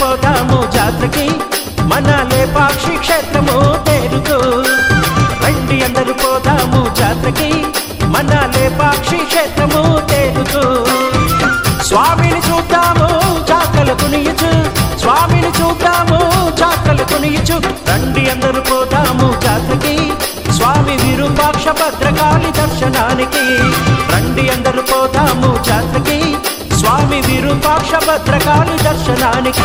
పోదాము జాతరకి మన లేపాక్షి క్షేత్రము తేరుకు రండి అందరూ పోదాము జాతరకి మన లేపాక్షి క్షేత్రము తేరుకు స్వామిని చూద్దాము చాకలు కునియచు స్వామిని చూద్దాము చాకలు కునియచు రండి అందరూ పోదాము జాతరకి స్వామి విరూపాక్ష భద్రకాళి దర్శనానికి రండి అందరూ పోదాము జాతరకి స్వామి విరూపాక్ష భద్రకాళి దర్శనానికి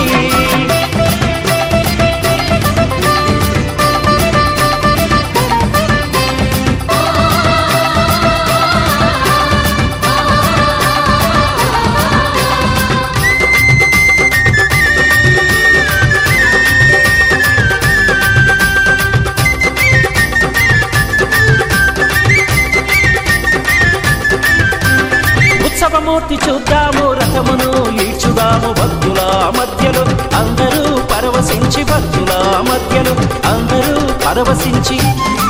ఉత్సవమూర్తి చూద్దాము రథమును ఈడ్చుదాము భక్తుల మధ్యలో అందరూ పరవశించి భక్తుల మధ్యలో అందరూ పరవశించి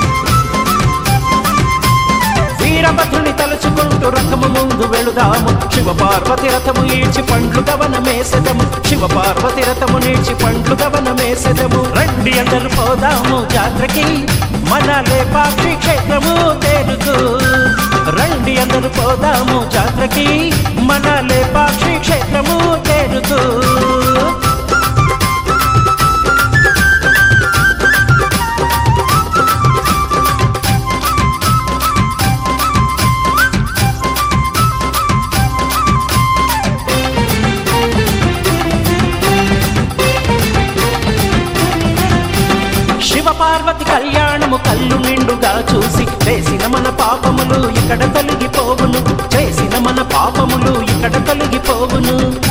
వీరభద్రుని తలుచుకుంటూ రథము ముందు వెళుదాము శివ పార్వతి రథము ఈడ్చి పండ్లు గవనమేసెదము శివ పార్వతి రథము నీడ్చి పండ్లు గవనమేసెదము రండి అందరూ పోదాము జాతరకి మన లేపాక్షి క్షేత్రము తేరుకు రండి అందరూ పోదాము జాతరకి మన లేపాక్షి క్షేత్రము తేరుకు శివ పార్వతి కళ్యాణము కళ్ళు నిండుగా చూసి చేసిన మన పాపములు ఇక్కడ తొలగిపోవును చేసిన మన పాపములు ఇక్కడ తొలగిపోవును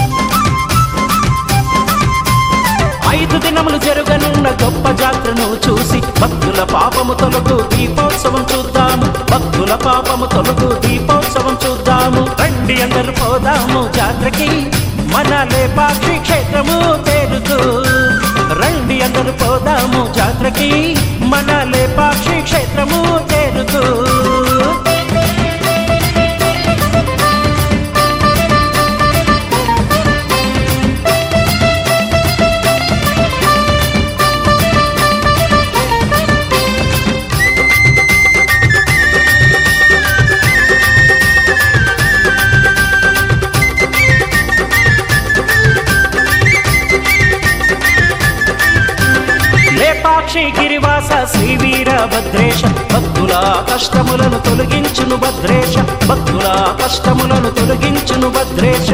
ఐదు దినములు జరగనున్న గొప్ప జాత్రను చూసి భక్తుల పాపము తొలగు దీపోత్సవం చూద్దాము భక్తుల పాపము తొలగు దీపోత్సవం చూద్దాము రండి అందరూ పోదాము జాత్రకి మన లేపాక్షి క్షేత్రము తేరుతూ రండి అందరూ పోదాము జాతరకి మన లేపాక్షి క్షేత్రము తేరుతూ లేపాక్షి గిరివాస శ్రీ వీరభద్రేశ భక్తుల కష్టములను తొలగించును భద్రేశ భక్తుల కష్టములను తొలగించును భద్రేశ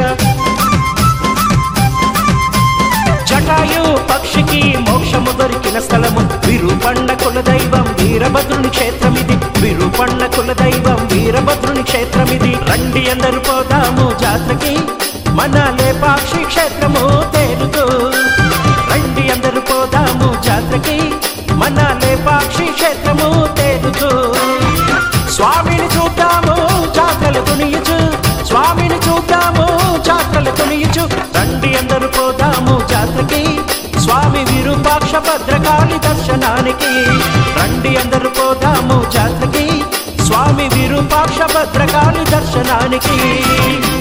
జటాయు పక్షికి మోక్షము దొరికిన స్థలము విరూపండ కుల దైవం వీరభద్రుని క్షేత్రమిది విరూపండ కుల దైవం వీరభద్రుని క్షేత్రమిది రండి అందరు పోదాము జాతరకి మన లేపాక్షి క్షేత్రము తేరుతూ రండి అందరు పోదాము జాతరకి మన లేపాక్షి క్షేత్రము తేరుతూ స్వామిని చూద్దాము చాకలు కొనియచు స్వామిని చూద్దాము చాకలు కొనియచు రండి అందరూ పోదాము జాతరకి స్వామి విరూపాక్ష భద్రకాళి దర్శనానికి రండి అందరూ పోదాము జాతరకి స్వామి విరూపాక్ష భద్రకాళి దర్శనానికి